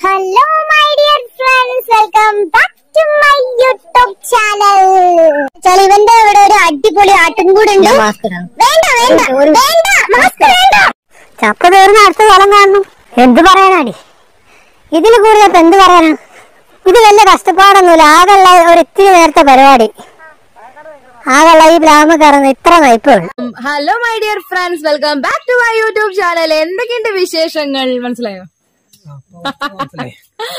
Hello my dear friends welcome back to my YouTube channel ചാൽ ഇവന്റെ ഇവിടെ ഒരു അടിപൊളി ആട്ടും കൂടെ ഉണ്ട് വേണ്ട വേണ്ട വേണ്ട മാസ്ക് വേണ്ട ചപ്പ തീർന്ന അടുത്ത സ്ഥലം കാണണം എന്ത് പറയാനാടി ഇതിൽ കൂടുതൽ ഇപ്പൊ എന്ത് പറയാനാ ഇത് വലിയ കഷ്ടപ്പാടൊന്നുമില്ല ആകെയുള്ള ഒരു ഇത്തിരി നേരത്തെ പരിപാടി ആകെയുള്ള ഈ ബ്രാഹ്മ കയറുന്ന ഇത്ര നയിപ്പേ ഉള്ളൂ hello my dear friends welcome back to my YouTube channel എന്തൊക്കെയുണ്ട് വിശേഷങ്ങൾ മനസ്സിലായോ മനസ്സിലായി.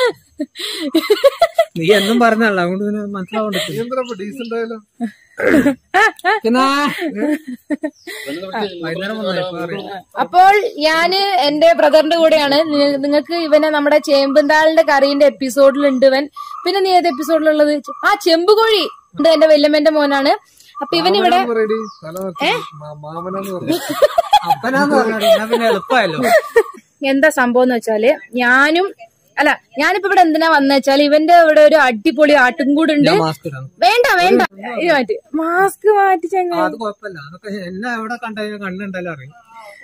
നീ എന്നും പറഞ്ഞല്ല അതുകൊണ്ട് പിന്നെ മനസ്സിലാവണ്ട പിന്നെ വൈകുന്നേരം വന്നോ, ഇപ്പൊ അറിയാം. അപ്പോൾ ഞാന് എന്റെ ബ്രദറിന്റെ കൂടെയാണ് നിങ്ങൾക്ക് ഇവനെ നമ്മുടെ ചേമ്പുന്താളിന്റെ കറീന്റെ എപ്പിസോഡിലുണ്ട് ഇവൻ പിന്നെ നീ ഏത് എപ്പിസോഡിലുള്ളത് ആ ചെമ്പുകോഴി ഉണ്ട് എന്റെ വല്യമ്മന്റെ മോനാണ് അപ്പൊ ഇവൻ ഇവിടെ അപ്പനാന്ന് പറഞ്ഞാടി, എന്നാ പിന്നെ എളുപ്പമായല്ലോ എന്താ സംഭവം എന്ന് വെച്ചാല് ഞാനും അല്ല ഞാനിപ്പോ ഇവിടെ എന്തിനാ വന്ന വെച്ചാൽ ഇവന്റെ ഇവിടെ ഒരു അടിപൊളി ആട്ടും കൂടുണ്ട് ഞാൻ മാസ്ക് ഇടാം വേണ്ട വേണ്ട ഇത് മാറ്റി മാസ്ക് മാറ്റി ചങ്ങ അത് കുഴപ്പമില്ല അതൊക്കെ എന്നെ എവിടെ കണ്ടു കണ്ടുണ്ടല്ലോ അറിയും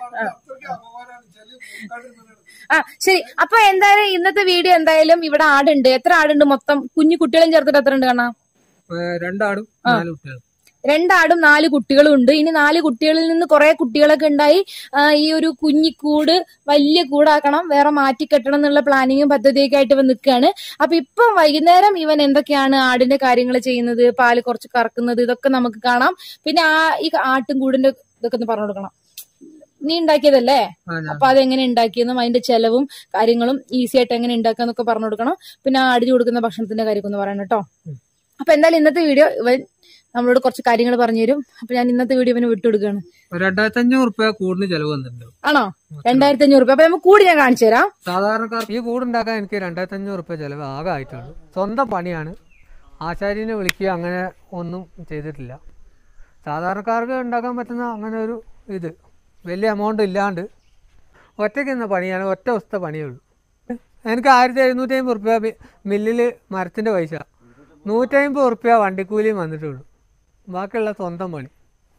ആ ശരി അപ്പൊ എന്തായാലും ഇന്നത്തെ വീഡിയോ എന്തായാലും ഇവിടെ ആടുണ്ട് എത്ര ആടുണ്ട് മൊത്തം കുഞ്ഞു കുട്ടികളും ചേർത്തിട്ട് എത്ര ഉണ്ട് കാണാം ഏ, രണ്ടാടും നാല് കുട്ടികളും രണ്ടാടും നാല് കുട്ടികളും ഉണ്ട് ഇനി നാല് കുട്ടികളിൽ നിന്ന് കുറെ കുട്ടികളൊക്കെ ഉണ്ടായി ആ, ഈ ഒരു കുഞ്ഞിക്കൂട് വലിയ കൂടാക്കണം വേറെ മാറ്റി കെട്ടണം എന്നുള്ള പ്ലാനിങ്ങും പദ്ധതിയൊക്കെ ആയിട്ട് ഇവൻ നിൽക്കുകയാണ് അപ്പൊ ഇപ്പം വൈകുന്നേരം ഇവൻ എന്തൊക്കെയാണ് ആടിന്റെ കാര്യങ്ങൾ ചെയ്യുന്നത് പാല് കുറച്ച് കറക്കുന്നത് ഇതൊക്കെ നമുക്ക് കാണാം പിന്നെ ആ ഈ ആട്ടും കൂടിന്റെ ഇതൊക്കെ ഒന്ന് പറഞ്ഞു കൊടുക്കണം നീ ഉണ്ടാക്കിയതല്ലേ ആ, ഞാൻ- അപ്പൊ അതെങ്ങനെ ഉണ്ടാക്കിയെന്നും അതിന്റെ ചെലവും കാര്യങ്ങളും ഈസി ആയിട്ട് എങ്ങനെ ഉണ്ടാക്കാന്നൊക്കെ പറഞ്ഞു കൊടുക്കണം പിന്നെ ആ അടിച്ചു കൊടുക്കുന്ന ഭക്ഷണത്തിന്റെ കാര്യമൊക്കെ ഒന്ന് പറയണം കേട്ടോ അപ്പൊ എന്തായാലും ഇന്നത്തെ വീഡിയോ ഇവൻ നമ്മളോട് കുറച്ച് കാര്യങ്ങൾ പറഞ്ഞു തരും അപ്പൊ ഞാൻ ഇന്നത്തെ വീഡിയോ ഇവന് വിട്ടുകൊടുക്കുകയാണ് ഒരു രണ്ടായിരത്തി അഞ്ഞൂറ് റുപ്യ കൂടുതൽ ചെലവ് വന്നിട്ടുണ്ട് ആണോ രണ്ടായിരത്തി അഞ്ഞൂറ് രൂപ അപ്പൊ നമുക്ക് കൂടി ഞാൻ കാണിച്ചു തരാം സാധാരണക്കാർക്ക് ഈ കൂടുണ്ടാക്കാൻ എനിക്ക് രണ്ടായിരത്തി അഞ്ഞൂറ് റുപ്യ ചിലവ് ആകെ ആയിട്ടുള്ളൂ സ്വന്തം പണിയാണ് ആശാരിനെ വിളിക്കുക അങ്ങനെ ഒന്നും ചെയ്തിട്ടില്ല സാധാരണക്കാർക്ക് ഉണ്ടാക്കാൻ പറ്റുന്ന അങ്ങനെ ഒരു ഇത് വലിയ എമൗണ്ട് ഇല്ലാണ്ട് ഒറ്റയ്ക്ക് നിന്ന പണിയാണ് ഒറ്റ ദിവസത്തെ പണിയേ ഉള്ളൂ എനിക്ക് ആയിരത്തി എഴുന്നൂറ്റി അമ്പത് റുപ്യ മില്ലിൽ മരത്തിൻ്റെ പൈസ നൂറ്റമ്പത് റുപ്യ വണ്ടിക്കൂലിയും വന്നിട്ടുള്ളൂ ബാക്കിയുള്ള സ്വന്തം പണി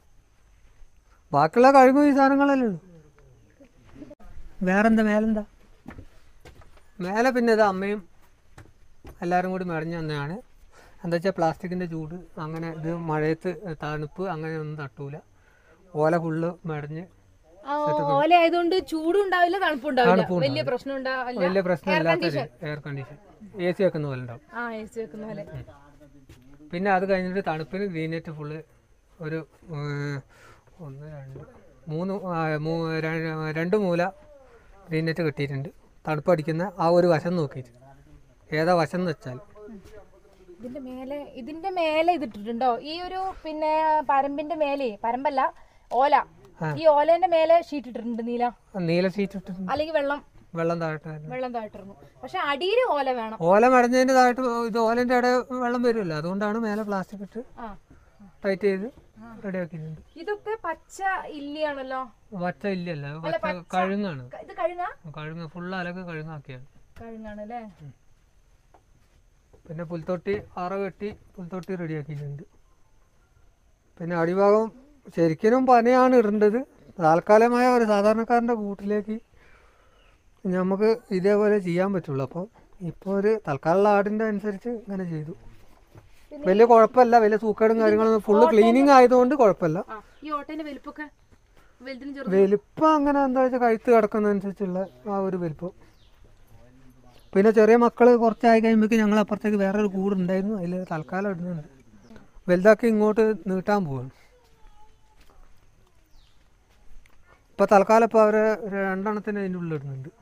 ബാക്കിയുള്ള കഴിവും ഈ സാധനങ്ങളല്ലേ ഉള്ളൂ വേറെന്താ മേലെന്താ മേലെ പിന്നെ ഇത് അമ്മയും എല്ലാവരും കൂടി മെടഞ്ഞു തന്നെയാണ് എന്താ വെച്ചാൽ പ്ലാസ്റ്റിക്കിൻ്റെ ചൂട് അങ്ങനെ ഇത് മഴയത്ത് തണുപ്പ് അങ്ങനെ ഒന്നും തട്ടൂല ഓല ഫുള്ള് മെടഞ്ഞ് ഓല ആയതുകൊണ്ട് ചൂടും ഉണ്ടാവില്ല തണുപ്പും ഉണ്ടാവില്ല തണുപ്പും വലിയ പ്രശ്നം ഉണ്ടാവില്ല വലിയ പ്രശ്നമില്ലാത്തൊരു എയർ കണ്ടീഷൻ എ സി വെക്കുന്ന പോലെ ഉണ്ടാവും ആ എ സി വെക്കുന്ന പോലെ പിന്നെ അത് കഴിഞ്ഞിട്ട് തണുപ്പിന് ഗ്രീനെറ്റ് ഫുള്ള് ഒരു ഏർ, ഒന്ന് രണ്ട് മൂന്ന് ആ, മൂ- ര- രണ്ട് മൂല ഗ്രീനെറ്റ് കെട്ടിയിട്ടുണ്ട് തണുപ്പടിക്കുന്ന ആ ഒരു വശം നോക്കിയിട്ട് ഏതാ വശം എന്ന് വെച്ചാൽ ഇതിന്റെ മേലെ ഇതിന്റെ മേലെ ഇതിട്ടിട്ടുണ്ടോ ഈ ഒരു പിന്നെ പരമ്പിന്റെ മേലെ പരമ്പല്ല ഓല ഈ ഓലേന്റെ മേലെ ഷീറ്റ് ഇട്ടിട്ടുണ്ട് നീല നീല സീറ്റ് ഇട്ടിട്ടുണ്ട് അല്ലെങ്കിൽ വെള്ളം വെള്ളം താഴെ വെള്ളം താഴ്ത്തിരുന്നു പക്ഷെ അടിയിൽ ഓല വേണം ഓല മടഞ്ഞതിൻ്റെ താഴത്ത് ഇത് ഓലൻ്റെ ഇടയിൽ വെള്ളം വരുമല്ലോ അതുകൊണ്ടാണ് മേലെ പ്ലാസ്റ്റിക് ഇട്ട് ആ ടൈറ്റ് ചെയ്ത് റെഡിയാക്കിയിട്ടുണ്ട് ഇതൊക്കെ പച്ച ഇല്ലിയാണല്ലോ വച്ച ഇല്ലല്ലോ വച്ച കഴുങ്ങാണ് ഇത് കഴുങ്ങ കഴുങ്ങ ഫുള്ള് അലക്ക് കഴുങ്ങാക്കിയാണ് കഴുങ്ങാണ് അല്ലേ പിന്നെ പുൽത്തൊട്ടി അറ കെട്ടി പുൽത്തൊട്ടി റെഡിയാക്കിയിട്ടുണ്ട് പിന്നെ അടിഭാഗം ശരിക്കും പനയാണ് ഇടേണ്ടത് താൽക്കാലികമായ ഒരു സാധാരണക്കാരൻ്റെ കൂട്ടിലേക്ക് നമുക്ക് ഇതേപോലെ ചെയ്യാൻ പറ്റുള്ളൂ അപ്പം ഇപ്പോൾ ഒരു തൽക്കാലമുള്ള ആടിൻ്റെ അനുസരിച്ച് ഇങ്ങനെ ചെയ്തു വലിയ കുഴപ്പമില്ല വലിയ സൂക്കേടും കാര്യങ്ങളും ഫുള്ള് ക്ലീനിങ് ആയതുകൊണ്ട് കുഴപ്പമില്ല ആ ഈ ഓട്ടേന്റെ വലിപ്പൊക്കെ വലുതിന് ചെറുത് വലിപ്പം അങ്ങനെ എന്താ വെച്ചാൽ കഴുത്ത് കിടക്കുന്നതനുസരിച്ചുള്ള ആ ഒരു വലിപ്പം പിന്നെ ചെറിയ മക്കൾ കുറച്ചായി കഴിയുമ്പോഴേക്ക് ഞങ്ങൾ അപ്പുറത്തേക്ക് വേറൊരു കൂടുണ്ടായിരുന്നു അതിൽ തൽക്കാലം ഇടുന്നുണ്ട് വലുതാക്കി ഇങ്ങോട്ട് നീട്ടാൻ പോവാണ് ഇപ്പം തൽക്കാലം ഇപ്പോൾ അവരെ രണ്ടെണ്ണത്തിന് അതിൻ്റെ ഉള്ളിൽ ഇടുന്നുണ്ട്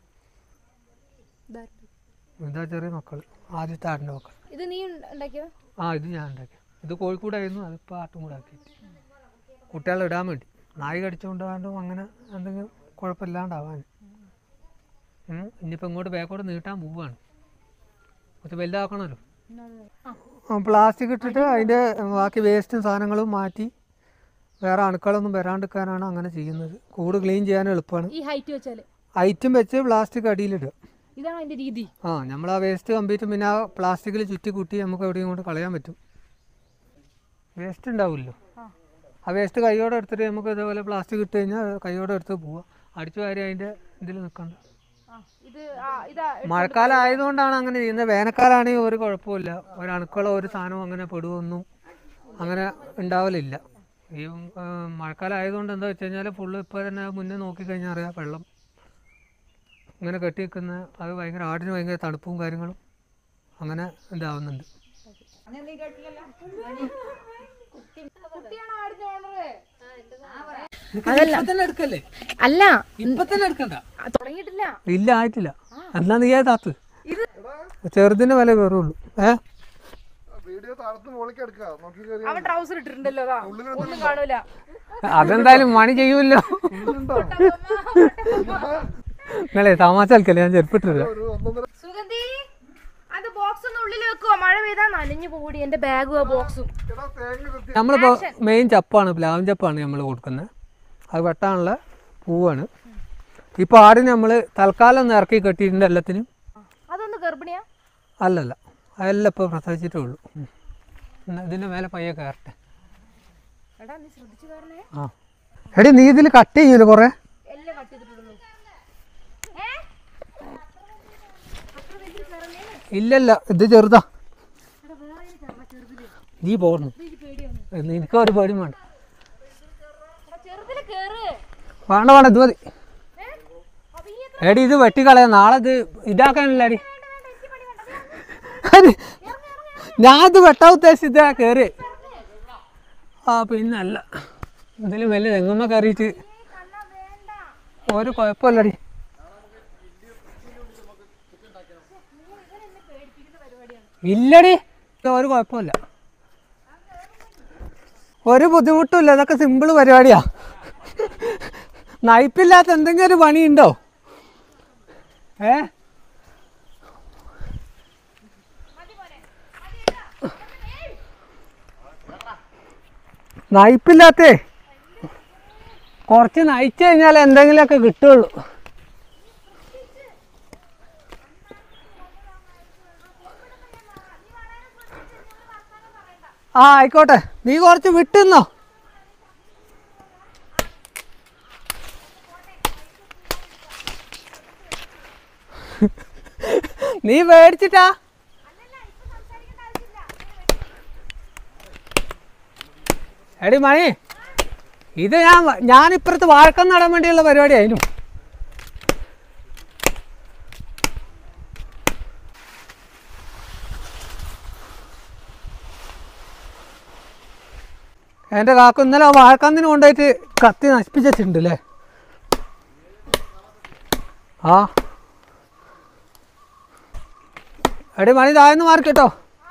ഇതാ ചെറിയ മക്കൾ ആദ്യത്തെ ആടിൻ്റെ മക്കൾ ഇത് നീ ഉണ്ടാക്കിയത് ആ ഇത് ഞാൻ ഉണ്ടാക്കി ഇത് കോഴിക്കോടായിരുന്നു അതിപ്പോൾ ആട്ടും കൂടെ ആക്കി കുട്ടികളെ ഇടാൻ വേണ്ടി നായി കടിച്ചുകൊണ്ടാണ്ടും അങ്ങനെ എന്തെങ്കിലും കുഴപ്പമില്ലാണ്ടാവാൻ ഉം. ഇനിയിപ്പോൾ ഇങ്ങോട്ട് ബാക്കോട്ട് നീട്ടാൻ പോവാണ് കുറച്ച് വലുതാക്കണമല്ലോ പ്ലാസ്റ്റിക് ഇട്ടിട്ട് അതിൻ്റെ ബാക്കി വേസ്റ്റും സാധനങ്ങളും മാറ്റി വേറെ അണുക്കളൊന്നും വരാണ്ടിരിക്കാനാണ് അങ്ങനെ ചെയ്യുന്നത് കൂട് ക്ലീൻ ചെയ്യാൻ എളുപ്പമാണ് ഈ ഹൈറ്റ് വെച്ചാല് ഐറ്റം വെച്ച് പ്ലാസ്റ്റിക് അടിയിലിടുക ഇതാണ് അതിന്റെ രീതി ആ നമ്മൾ ആ വേസ്റ്റ് കമ്പ്ലീറ്റ് പിന്നെ ആ പ്ലാസ്റ്റിക്കിൽ ചുറ്റി കുട്ടി നമുക്ക് എവിടെയും കൊണ്ട് കളയാൻ പറ്റും വേസ്റ്റ് ഉണ്ടാവില്ലല്ലോ ആ വേസ്റ്റ് കൈയോടെ എടുത്തിട്ട് നമുക്ക് ഇതേപോലെ പ്ലാസ്റ്റിക് ഇട്ട് കഴിഞ്ഞാൽ കൈയോടെ എടുത്ത് പോവാം അടിച്ചു വാരി അതിൻ്റെ ഇതിൽ നിൽക്കണ്ട ആ ഇത് ആ, ഇതാ മഴക്കാലം ആയതുകൊണ്ടാണ് അങ്ങനെ ചെയ്യുന്നത് വേനൽക്കാലാണെങ്കിൽ ഒരു കുഴപ്പമില്ല ഒരു അണുക്കളോ ഒരു സാധനവും അങ്ങനെ പെടുവൊന്നും അങ്ങനെ ഉണ്ടാവലില്ല ഈ ആ, മഴക്കാലം ആയതുകൊണ്ട് എന്താ വെച്ച് കഴിഞ്ഞാൽ ഫുള്ള് ഇപ്പോൾ തന്നെ മുന്നേ നോക്കിക്കഴിഞ്ഞാൽ അറിയാം വെള്ളം ഇങ്ങനെ കെട്ടി നിൽക്കുന്ന അത് ഭയങ്കര ആടിന് ഭയങ്കര തണുപ്പും കാര്യങ്ങളും അങ്ങനെ ഇതാവുന്നുണ്ട് ഇപ്പൊ തന്നെ എടുക്കല്ലേ അല്ല ഇപ്പൊ തന്നെ എടുക്കണ്ട തുടങ്ങിയിട്ടില്ല ഇല്ല ആയിട്ടില്ല എന്നാ നീ താത്ത് ചെറുതിന്റെ വില കയറുള്ളൂ ഏ വീഡിയോ താഴത്ത് മുകളിലേക്ക് എടുക്കുക നോക്കി കയറി അവൻ ട്രൗസർ ഇട്ടിട്ടുണ്ടല്ലോ അതാ ഒന്നും കാണൂല അതെന്തായാലും മണി ചെയ്യൂല്ലോ നിങ്ങളെ തമാശ കളിക്കല്ലേ ഞാൻ ചെരുപ്പിട്ടില്ല ഒരു ഒന്നൊന്നര സുഗന്ധി അത് ബോക്സ് ഒന്ന് ഉള്ളിൽ വെക്കുവോ മഴ പെയ്താ നനഞ്ഞു പോടി എന്റെ ബാഗും ആ ബോക്സും എടാ തേങ്ങ കത്തി നമ്മളിപ്പോൾ മെയിൻ ചപ്പാണ് പ്ലാവൻ ചപ്പാണ് നമ്മൾ കൊടുക്കുന്നത് അത് വെട്ടാനുള്ള പൂവാണ് ഇപ്പോൾ ആടിന് നമ്മൾ തൽക്കാലം ഒന്ന് ഇറക്കി കെട്ടിയിട്ടുണ്ട് എല്ലാത്തിനും അതൊന്ന് ഗർഭിണിയാ അല്ലല്ല അതെല്ലാം ഇപ്പോൾ പ്രസവിച്ചിട്ടേ ഉള്ളൂ ഉം. എന്നാ ഇതിൻ്റെ മേലെ പയ്യെ കയറട്ടെ എടാ നീ ശ്രദ്ധിച്ചു കാരണേ ആ എടി നീ ഇതിൽ കട്ട് ചെയ്യൂല കുറേ എല്ലാം കട്ട് ചെയ്തിട്ടുള്ളൂ ഇല്ലല്ല ഇത് ചെറുതാ നീ പോർന്നു നിനക്ക് ഒരു പേടി വേണ്ട ചെറുതില് കേറ് വേണ്ട വേണ്ട ഇത് മതി എടി ഇത് വെട്ടിക്കളയാ നാളെ ഇത് ഇതാക്കാനല്ല അടി അടി, ഞാൻ ഇത് വെട്ടാൻ ഉദ്ദേശിച്ച കയറി ആ പിന്നല്ല ഇതിൽ വലിയ തെങ്ങുമ്മ കയറിയിട്ട് ഒരു കുഴപ്പമില്ലടി ഇല്ലടി ഇത് ഒരു കുഴപ്പമില്ല ഒരു ബുദ്ധിമുട്ടുമില്ല ഇതൊക്കെ സിമ്പിൾ പരിപാടിയാ നയിപ്പില്ലാത്ത എന്തെങ്കിലും ഒരു പണിയുണ്ടോ ഏ നയിപ്പില്ലാത്തേ കുറച്ച് നയിച്ചു കഴിഞ്ഞാൽ എന്തെങ്കിലുമൊക്കെ കിട്ടുള്ളൂ ആ ആയിക്കോട്ടെ നീ കുറച്ച് വിട്ടുന്നോ നീ മേടിച്ചിട്ടാ എടി മണി ഇത് ഞാൻ ഞാൻ ഇപ്പുറത്ത് വാഴക്കം നടാൻ വേണ്ടിയുള്ള പരിപാടിയായിരുന്നു എൻ്റെ കാക്കു ഇന്നലെ ആ വാഴക്കന്നിന് കൊണ്ടുപോയിട്ട് കത്തി നശിപ്പിച്ചിട്ടുണ്ട് അല്ലേ ആ എടി മണി താഴ്ന്ന് മാറി കേട്ടോ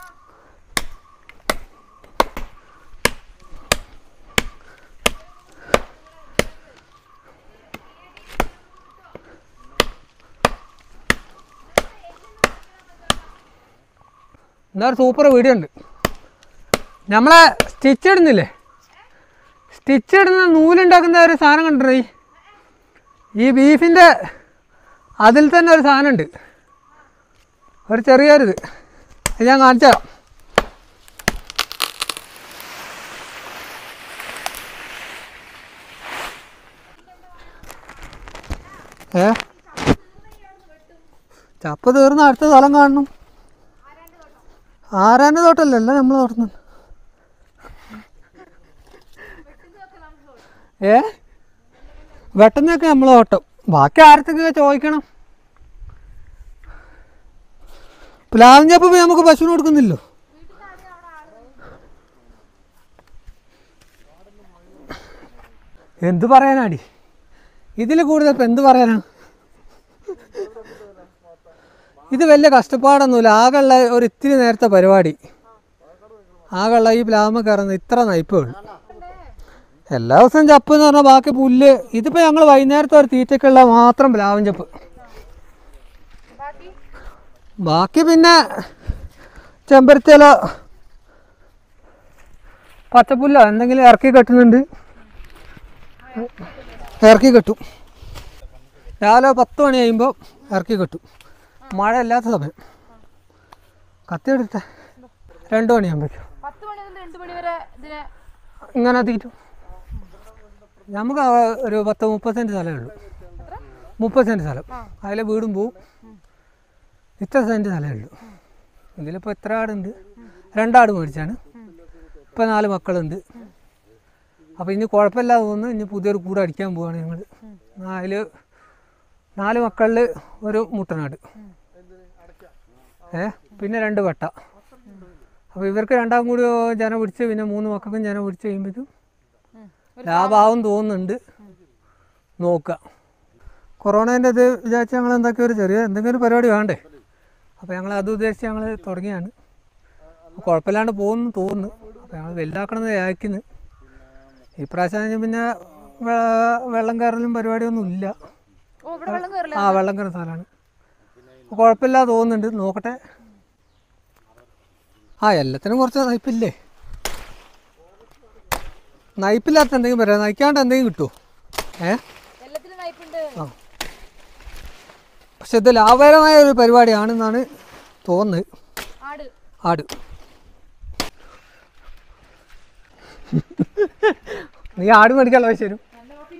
എന്നാ സൂപ്പർ വീഡിയോ ഉണ്ട് നമ്മളെ സ്റ്റിച്ച് ഇടുന്നില്ലേ സ്റ്റിച്ച് ഇടുന്ന നൂലുണ്ടാക്കുന്ന ഒരു സാധനം കണ്ടോ ഈ ഈ ബീഫിൻ്റെ അതിൽ തന്നെ ഒരു സാധനം ഉണ്ട് ഒരു ചെറിയൊരിത് ഇത് ഞാൻ കാണിച്ചു തരാം ഏ ചപ്പ് തീർന്ന അടുത്ത സ്ഥലം കാണണം ആരാൻ്റെ തോട്ടമല്ലല്ലോ നമ്മൾ തോട്ടുന്നത് ഏ വെട്ടുന്നൊക്കെ നമ്മൾ തോട്ടം ബാക്കി ആരത്തൊക്കെ ചോദിക്കണം പ്ലാവിൻ ചപ്പ് പോയി നമുക്ക് പശുവിന് കൊടുക്കുന്നില്ലോ എന്ത് പറയാനാടി ഇതിൽ കൂടുതൽ ഇപ്പം എന്ത് പറയാനാ ഇത് വലിയ കഷ്ടപ്പാടൊന്നുമില്ല ആകെയുള്ള ഒരു ഇത്തിരി നേരത്തെ പരിപാടി ആകെയുള്ള ഈ പ്ലാമ കയറുന്ന ഇത്ര നയിപ്പേ ഉള്ളൂ എല്ലാ ദിവസവും ചപ്പ് എന്ന് പറഞ്ഞാൽ ബാക്കി പുല്ല് ഇതിപ്പോൾ ഞങ്ങൾ വൈകുന്നേരത്തെ ഒരു തീറ്റയ്ക്കുള്ള മാത്രം പ്ലാവൻ ചപ്പ് ബാക്കി പിന്നെ ചെമ്പരത്തില പച്ചപ്പുല്ലോ എന്തെങ്കിലും ഇറക്കി കെട്ടുന്നുണ്ട് ഇറക്കി കെട്ടും രാവിലെ പത്ത് മണി കഴിയുമ്പോൾ ഇറക്കി കെട്ടും മഴ ഇല്ലാത്ത സമയം കത്തി എടുത്തേ രണ്ട് മണിയാകുമ്പോഴേക്കും പത്ത് മണി മുതൽ രണ്ട് മണി വരെ ഇതിനെ ഇങ്ങനെ തീറ്റും നമുക്ക് ആ ഒരു പത്ത് മുപ്പത് സെൻറ്റ് സ്ഥലമേ ഉള്ളൂ മുപ്പത് സെൻറ്റ് സ്ഥലം അതിലെ വീടും പോവും ഇത്ര സെൻറ്റ് സ്ഥലമേ ഉള്ളൂ ഇതിലിപ്പോൾ എത്ര ആടുണ്ട് രണ്ടാട് മേടിച്ചാണ് ഇപ്പം നാല് മക്കളുണ്ട് അപ്പോൾ ഇനി കുഴപ്പമില്ലാതെ തോന്നുന്നു ഇനി പുതിയൊരു കൂട് അടിക്കാൻ പോവാണ് ഞങ്ങൾ അതിൽ നാല് മക്കളിൽ ഒരു മുട്ടനാട് ഏ പിന്നെ രണ്ട് വട്ട അപ്പോൾ ഇവർക്ക് രണ്ടാം കൂടി ജന പിടിച്ച് പിന്നെ മൂന്ന് മക്കൾക്കും ജന പിടിച്ച് കഴിയുമ്പോഴേക്കും ലാഭാവും തോന്നുന്നുണ്ട് നോക്കുക കൊറോണേൻ്റെ ഇത് വിചാരിച്ച് ഞങ്ങൾ എന്തൊക്കെ ഒരു ചെറിയ എന്തെങ്കിലും ഒരു പരിപാടി വേണ്ടേ അപ്പോൾ ഞങ്ങൾ അത് ഉദ്ദേശിച്ച് ഞങ്ങൾ തുടങ്ങിയാണ് അപ്പോൾ കുഴപ്പമില്ലാണ്ട് പോകുന്നു തോന്നുന്നു അപ്പോൾ ഞങ്ങൾ വലുതാക്കണമെന്ന് വിചാരിക്കുന്നു ഇപ്രാവശ്യം പിന്നെ വെ- വെള്ളം കയറലും പരിപാടിയൊന്നും ഇല്ല ഓ ഇവിടെ വെള്ളം കയറില്ല ആ വെള്ളം കയറുന്ന സ്ഥലമാണ് അപ്പോൾ കുഴപ്പമില്ലാതെ തോന്നുന്നുണ്ട് നോക്കട്ടെ ആ എല്ലാത്തിനും കുറച്ച് നയിപ്പില്ലേ നയിപ്പില്ലാത്ത എന്തെങ്കിലും പറയാം നയിക്കാണ്ട് എന്തെങ്കിലും കിട്ടുമോ ഏ എല്ലാത്തിലും നയിപ്പുണ്ട് ആ പക്ഷെ ഇത് ലാഭകരമായ ഒരു പരിപാടിയാണെന്നാണ് തോന്നുന്നത് ആട് ആട് നീ ആട് മേടിക്കാനുള്ള പൈസ തരും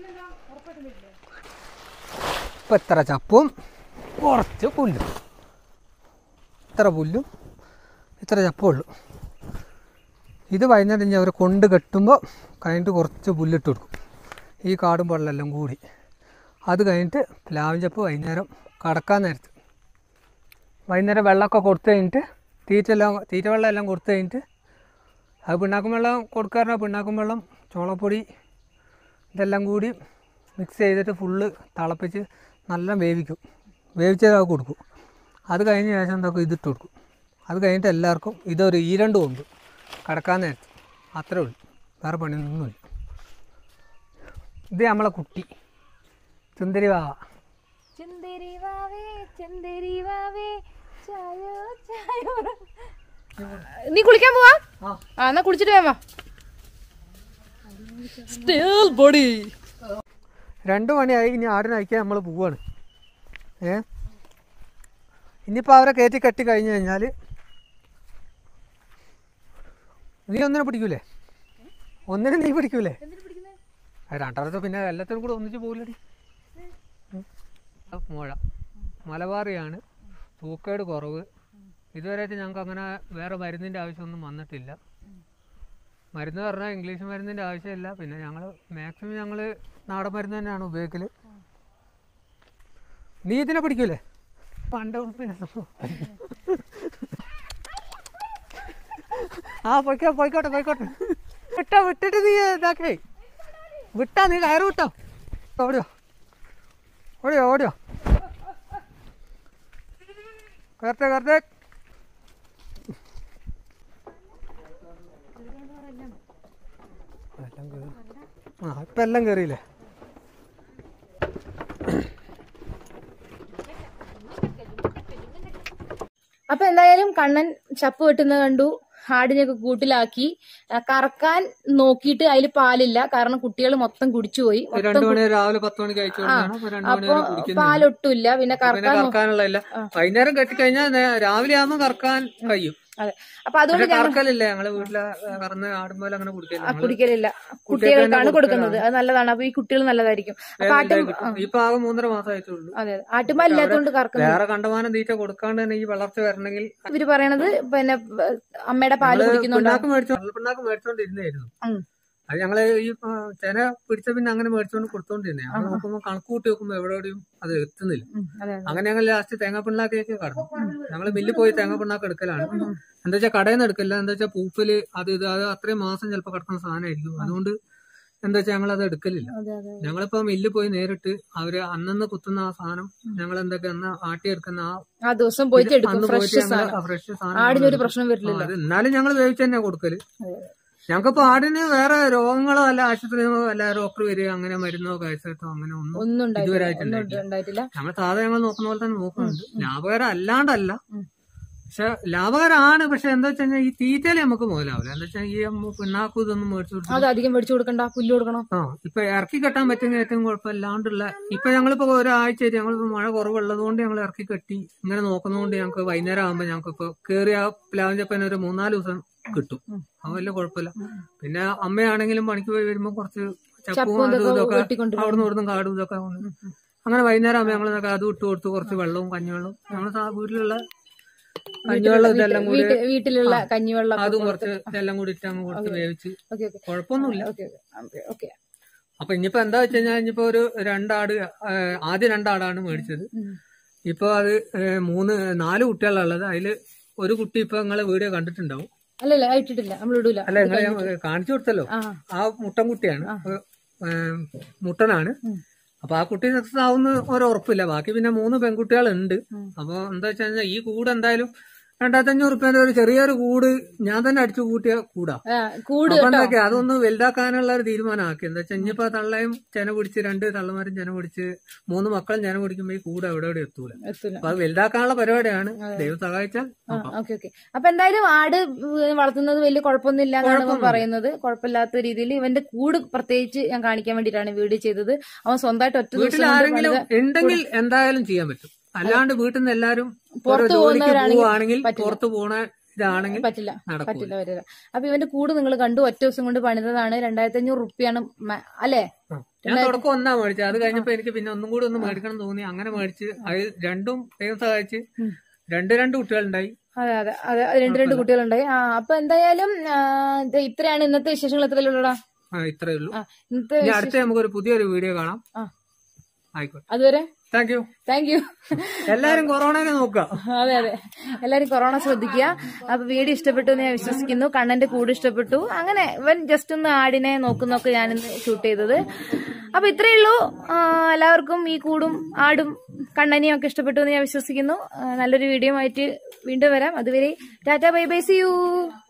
ഇപ്പം എത്ര ചപ്പും കുറച്ച് പുല്ലും ഇത്ര പുല്ലും ഇത്ര ചപ്പും ഉള്ളു ഇത് വൈകുന്നേരം ഇനി അവർ കൊണ്ട് കെട്ടുമ്പോൾ കഴിഞ്ഞിട്ട് കുറച്ച് പുല്ലിട്ട് കൊടുക്കും ഈ കാടും വെള്ളമെല്ലാം കൂടി അത് കഴിഞ്ഞിട്ട് പ്ലാവിൻ ചപ്പ് വൈകുന്നേരം കടക്കാൻ നേരത്ത് വൈകുന്നേരം വെള്ളമൊക്കെ കൊടുത്തു കഴിഞ്ഞിട്ട് തീറ്റ എല്ലാം തീറ്റ വെള്ളം എല്ലാം കൊടുത്തു കഴിഞ്ഞിട്ട് അത് പിണ്ണാക്കും വെള്ളം കൊടുക്കാറുണ്ട് പിണ്ണാക്കും വെള്ളം ചോളപ്പൊടി ഇതെല്ലാം കൂടി മിക്സ് ചെയ്തിട്ട് ഫുള്ള് തിളപ്പിച്ച് നല്ല വേവിക്കും വേവിച്ചത് അത് കൊടുക്കും അത് കഴിഞ്ഞ ശേഷം എന്തൊക്കെ ഇതിട്ട് കൊടുക്കും അത് കഴിഞ്ഞിട്ട് എല്ലാവർക്കും ഇതൊരു ഈരണ്ട് കൊണ്ട് കടക്കാൻ നേരത്ത് അത്രേ ഉള്ളൂ വേറെ പണിയൊന്നുമില്ല ഇത് നമ്മളെ കുട്ടി സുന്ദരി വാവ ചന്ദേരി വാവേ ചന്ദേരി വാവേ ചായോ ചായോ നീ കുളിക്കാൻ പോവാ ആ. ആ എന്നാ കുളിച്ചിട്ട് വേവാ സ്റ്റിൽ ബോഡി രണ്ട് മണിയായി ഇനി ആടിനെ അയക്കാൻ നമ്മൾ പോവാണ് ഏ ഇനിയിപ്പോൾ അവരെ കയറ്റി കെട്ടി കഴിഞ്ഞ് കഴിഞ്ഞാൽ നീ ഒന്നിനെ പിടിക്കൂലേ ഒന്നിനെ നീ പിടിക്കൂലേ അത് രണ്ടാമത്തെ പിന്നെ എല്ലാത്തിനും കൂടെ ഒന്നിച്ച് പോകില്ലടി മുഴ മലബാറിയാണ് തൂക്കേട് കുറവ് ഇതുവരെയായിട്ട് ഞങ്ങൾക്ക് അങ്ങനെ വേറെ മരുന്നിൻ്റെ ആവശ്യമൊന്നും വന്നിട്ടില്ല മരുന്ന് പറഞ്ഞാൽ ഇംഗ്ലീഷ് മരുന്നിൻ്റെ ആവശ്യമില്ല പിന്നെ ഞങ്ങൾ മാക്സിമം ഞങ്ങൾ നാടൻ മരുന്ന് തന്നെയാണ് ഉപയോഗിക്കൽ നീ ഇതിനെ പിടിക്കൂലേ പണ്ട് പിന്നെ ആ പോയിക്കോ പോയിക്കോട്ടെ പോയിക്കോട്ടെ വിട്ടോ വിട്ടിട്ട് നീ ഇതാക്കേ വിട്ടാ നീ കയറ് വിട്ടോ ഓടിയോ ഓടിയോ ഓടിയോ കയറട്ടെ കയറട്ടെ എല്ലാം കേറി. ആ ഇപ്പം എല്ലാം കയറിയില്ലേ അപ്പൊ എന്തായാലും കണ്ണൻ ചപ്പ് വെട്ടുന്നത് കണ്ടു ആടിനെയൊക്കെ കൂട്ടിലാക്കി ആ, കറക്കാൻ നോക്കിയിട്ട് അതിൽ പാലില്ല കാരണം കുട്ടികൾ മൊത്തം കുടിച്ചുപോയി ഇപ്പൊ രണ്ടു മണി വരെ രാവിലെ പത്ത് മണിക്ക് അയച്ചു കൊടുത്താണ് അപ്പൊ രണ്ടു മണി അപ്പൊ വരെ കുടിക്കുന്നില്ല പാലൊട്ടുമില്ല പിന്നെ പിന്നെ കറക്കാൻ നോ- കറക്കാനുള്ള ഇല്ല വൈകുന്നേരം കെട്ടിക്കഴിഞ്ഞാൽ നേ- രാവിലെ ആകുമ്പോൾ കറക്കാൻ കഴിയും അതെ അപ്പൊ അതുകൊണ്ട് പക്ഷെ കറക്കലില്ല ഞങ്ങള് വീട്ടിലെ കറന്ന് ആടുമ്പോൾ അങ്ങനെ കുടിക്കില്ല ആ, കുടിക്കലില്ല കുട്ടികൾക്കാണ് കൊടുക്കുന്നത് അത് നല്ലതാണ് അപ്പൊ ഈ കുട്ടികൾ നല്ലതായിരിക്കും അപ്പൊ ആട്ടും ആ, ഇപ്പൊ ആകെ മൂന്നര മാസമായിട്ടുള്ളൂ അതെ അതെ ആട്ടുപാലില്ലാത്തോണ്ട് കറക്കുന്നത് വേറെ കണ്ടമാനം തീറ്റ കൊടുക്കാണ്ട് തന്നെ ഈ വളർച്ച വരണമെങ്കിൽ ഇവര് പറയണത് പിന്നെ ഏ, അമ്മയുടെ പാല് കുടിക്കുന്നുണ്ടോ പിണ്ണാക്ക് മേടിച്ചോ പിണ്ണാക്ക് മേടിച്ചോണ്ടിരുന്നായിരുന്നു ഉം. അത് ഞങ്ങള് ഈ ആ, ചെന പിടിച്ച പിന്നെ അങ്ങനെ മേടിച്ചോണ്ട് കൊടുത്തോണ്ടിരുന്നേ ഞങ്ങൾ നോക്കുമ്പോ കണക്ക് കൂട്ടി നോക്കുമ്പോ എവിടെ എവിടെയും അത് എത്തുന്നില്ല ഉം, അതെ അതെ. അങ്ങനെ ഞങ്ങൾ ലാസ്റ്റ് തേങ്ങ പിണ്ണാക്കിയൊക്കെ കടന്നു ഞങ്ങൾ മില്ലിൽ പോയി തേങ്ങ പിണ്ണാക്ക് എടുക്കലാണ് എന്താ വെച്ചാൽ കടയിൽ നിന്ന് എടുക്കില്ല എന്താ വെച്ചാൽ പൂപ്പല് അത് ഇത് അത് അത്രയും മാസം ചിലപ്പോൾ കിടക്കുന്ന സാധനമായിരിക്കും അതുകൊണ്ട് എന്താ വെച്ചാൽ ഞങ്ങൾ അത് എടുക്കലില്ല അതെ അതെ ഞങ്ങളിപ്പോ മില്ലിൽ പോയി നേരിട്ട് അവര് അന്നന്ന് കുത്തുന്ന ആ സാധനം ഞങ്ങൾ എന്തൊക്കെ അന്ന് ആട്ടിയെടുക്കുന്ന ആ ആ ദിവസം പോയിട്ട് എടുക്കും അന്ന് ഫ്രഷ് പോയിട്ട് ഞങ്ങൾ സാധനം ഫ്രഷ് സാധനം ആടിനൊരു പ്രശ്നം ആ, വരില്ലല്ലോ അത് എന്നാലും ഞങ്ങൾ വേവിച്ച് തന്നെ കൊടുക്കല് ഞങ്ങൾക്കിപ്പോ ആടിന് വേറെ രോഗങ്ങളോ അല്ല ആശുപത്രികളോ അല്ല ഡോക്ടർ വരിക അങ്ങനെ മരുന്നോ കഴിച്ചിട്ടോ അങ്ങനെ ഒന്നും ഒന്നും ഉണ്ടായിട്ടില്ല ഇതുവരെയായിട്ട് ഒന്നും ഉണ്ടായിട്ടില്ല. ഉണ്ടായിട്ടില്ല ഞങ്ങൾ സാധാരണ ഞങ്ങൾ നോക്കുന്ന പോലെ തന്നെ നോക്കുന്നുണ്ട് ലാഭകരം അല്ലാണ്ടല്ല പക്ഷെ ലാഭകരമാണ് പക്ഷെ എന്താ വെച്ച് കഴിഞ്ഞാൽ ഈ തീറ്റയില് നമുക്ക് മുതലാവില്ല എന്താ വെച്ചാൽ ഈ നമ്മ പിണ്ണാക്കും ഇതൊന്നും മേടിച്ചു കൊടുത്തു അത് അധികം മേടിച്ചു കൊടുക്കണ്ട പുല്ല് കൊടുക്കണം ആ ഇപ്പൊ ഇറക്കി കെട്ടാൻ പറ്റുന്ന ഏറ്റവും കുഴപ്പമില്ലാണ്ടുള്ള ഇപ്പൊ ഞങ്ങളിപ്പോ ഒരാഴ്ച ഞങ്ങളിപ്പോ മഴ കുറവുള്ളത് കൊണ്ട് ഞങ്ങൾ ഇറക്കി കെട്ടി ഇങ്ങനെ നോക്കുന്നതുകൊണ്ട് ഞങ്ങൾക്ക് വൈകുന്നേരം ആകുമ്പോ ഞങ്ങൾക്ക് ഇപ്പൊ കേറിയ പ്ലാവിൻ ചപ്പന ഒരു മൂന്നാല് ദിവസം കിട്ടും അത് വലിയ കുഴപ്പമില്ല പിന്നെ അമ്മയാണെങ്കിലും പണിക്ക് പോയി വരുമ്പോ കുറച്ച് ചപ്പും ചപ്പും അതും ഇതൊക്കെ ഇതൊക്കെ വെട്ടിക്കൊണ്ടുവരും. അവിടുന്ന് ഇവിടുന്ന് കാടും ഇതൊക്കെ കൊണ്ട് അങ്ങനെ വൈകുന്നേരം ആകുമ്പോൾ ഞങ്ങൾ അത് ഇട്ട് കൊടുത്ത് കുറച്ച് വെള്ളവും കഞ്ഞിവെള്ളവും ഞങ്ങൾ വീട്ടിലുള്ള കഞ്ഞിവെള്ളം ഇതെല്ലാം കൂടി വീട്ട്- വീട്ടിലുള്ള കഞ്ഞിവെള്ളം അതും കുറച്ച് ഇതെല്ലാം കൂടി ഇട്ട് അങ്ങ് കൊടുത്ത് വേവിച്ച് ഓക്കെ ഓക്കെ കുഴപ്പമൊന്നുമില്ല ഓക്കെ ഓക്കെ ഓക്കെ അപ്പൊ ഇനിയിപ്പോ എന്താ വെച്ച് കഴിഞ്ഞാൽ ഇനിയിപ്പോ ഒരു രണ്ടാട് ആ, ആദ്യം രണ്ടാടാണ് മേടിച്ചത് ഇപ്പൊ അത് ഏ, മൂന്ന് നാല് കുട്ടികളാണ് ഉള്ളത് അതില് ഒരു കുട്ടി ഇപ്പൊ നിങ്ങളെ വീഡിയോ കണ്ടിട്ടുണ്ടാവും അല്ലല്ല അത് ഇട്ടിട്ടില്ല നമ്മൾ ഇടൂല അല്ല നിങ്ങൾ ഞാൻ കാണിച്ചു കൊടുത്തല്ലോ ആ ആ മുട്ടൻ കുട്ടിയാണ് ഏ, മുട്ടനാണ് അപ്പൊ ആ കുട്ടി സക്സസ് ആവുന്ന ഒരു ഉറപ്പില്ല ബാക്കി പിന്നെ മൂന്ന് പെൺകുട്ടികളുണ്ട് അപ്പൊ എന്താ വെച്ച് കഴിഞ്ഞാൽ ഈ കൂട് എന്തായാലും രണ്ടായിരത്തി അഞ്ഞൂറ് റുപ്യന്റെ ഒരു ചെറിയൊരു കൂട് ഞാൻ തന്നെ അടിച്ചു കൂട്ടിയ കൂടാ ആ, കൂട് അപ്പൊ എന്തൊക്കെ അതൊന്ന് വലുതാക്കാനുള്ള ഒരു തീരുമാനമാക്കി എന്താ വെച്ചാൽ ഇനിയിപ്പോ തള്ളയും ചെന പിടിച്ച് രണ്ട് തള്ളമാരും ചെന പിടിച്ച് മൂന്ന് മക്കളും ചെന പിടിക്കുമ്പോ ഈ കൂടെ എവിടെ എവിടെ എത്തൂല എത്തൂല അപ്പൊ അത് വലുതാക്കാനുള്ള പരിപാടിയാണ് ദൈവം സഹായിച്ചാൽ നോക്കാം. ഓക്കെ ഓക്കെ അപ്പൊ എന്തായാലും ആട് വളർത്തുന്നത് വലിയ കുഴപ്പമൊന്നുമില്ല എന്നാണ് ഇവൻ പറയുന്നത് കുഴപ്പമില്ലാത്ത രീതിയിൽ ഇവന്റെ കൂട് പ്രത്യേകിച്ച് ഞാൻ കാണിക്കാൻ വേണ്ടിയിട്ടാണ് വീഡിയോ ചെയ്തത് അവൻ സ്വന്തമായിട്ട് ഒറ്റ വീട്ടിൽ ദിവസം കൊണ്ട് ആരെങ്കിലും പണിത- ഉണ്ടെങ്കിൽ എന്തായാലും ചെയ്യാൻ പറ്റും അല്ലാണ്ട് വീട്ടിൽ നിന്ന് എല്ലാരും ഓരോ പുറത്ത് ജോലിക്ക് പോകുന്നവരാണെങ്കിൽ പോവാണെങ്കിൽ പറ്റില്ല. പുറത്ത് പോണ ഇതാണെങ്കിൽ പറ്റില്ല നടക്കൂല പറ്റില്ല വരില്ല അപ്പൊ ഇവന്റെ കൂട് നിങ്ങൾ കണ്ടു ഒറ്റ ദിവസം കൊണ്ട് പണിതതാണ് രണ്ടായിരത്തി അഞ്ഞൂറ് റുപ്യാണ് അല്ലേ ആ. ഞാൻ തുടക്കം ഒന്നാ മേടിച്ചത് അത് കഴിഞ്ഞപ്പോ എനിക്ക് പിന്നെ ഒന്നും കൂടി ഒന്ന് മേടിക്കണം എന്ന് തോന്നി അങ്ങനെ മേടിച്ച് അത് രണ്ടും ദൈവം സഹായിച്ച് രണ്ട് രണ്ട് കുട്ടികളുണ്ടായി അതെ അതെ അതെ അത് രണ്ട് രണ്ട് കുട്ടികളുണ്ടായി ആ അപ്പൊ എന്തായാലും ആ, ഇത് ഇത്രയാണ് ഇന്നത്തെ വിശേഷങ്ങൾ എത്രയുള്ളൂടാ ആ ഇത്രയേ ഉള്ളൂ ആ ഇന്നത്തെ ഇനി അടുത്ത നമുക്കൊരു പുതിയൊരു വീഡിയോ കാണാം ആ. ആയിക്കോട്ടെ അതുവരെ താങ്ക് യു താങ്ക് യു എല്ലാരും കൊറോണനെ നോക്കുക അതെ അതെ എല്ലാരും കൊറോണ ശ്രദ്ധിക്കുക അപ്പൊ വീഡിയോ ഇഷ്ടപ്പെട്ടു എന്ന് ഞാൻ വിശ്വസിക്കുന്നു കണ്ണന്റെ കൂട് ഇഷ്ടപ്പെട്ടു അങ്ങനെ ഇവൻ ജസ്റ്റ് ഒന്ന് ആടിനെ നോക്കുന്നൊക്കെ ഞാനിന്ന് ഷൂട്ട് ചെയ്തത് അപ്പൊ ഇത്രയേ ഉള്ളൂ ആ, എല്ലാവർക്കും ഈ കൂടും ആടും കണ്ണനെയും ഒക്കെ ഇഷ്ടപ്പെട്ടു എന്ന് ഞാൻ വിശ്വസിക്കുന്നു ആ, നല്ലൊരു വീഡിയോ ആയിട്ട് വീണ്ടും വരാം അതുവരെ tata bye bye see U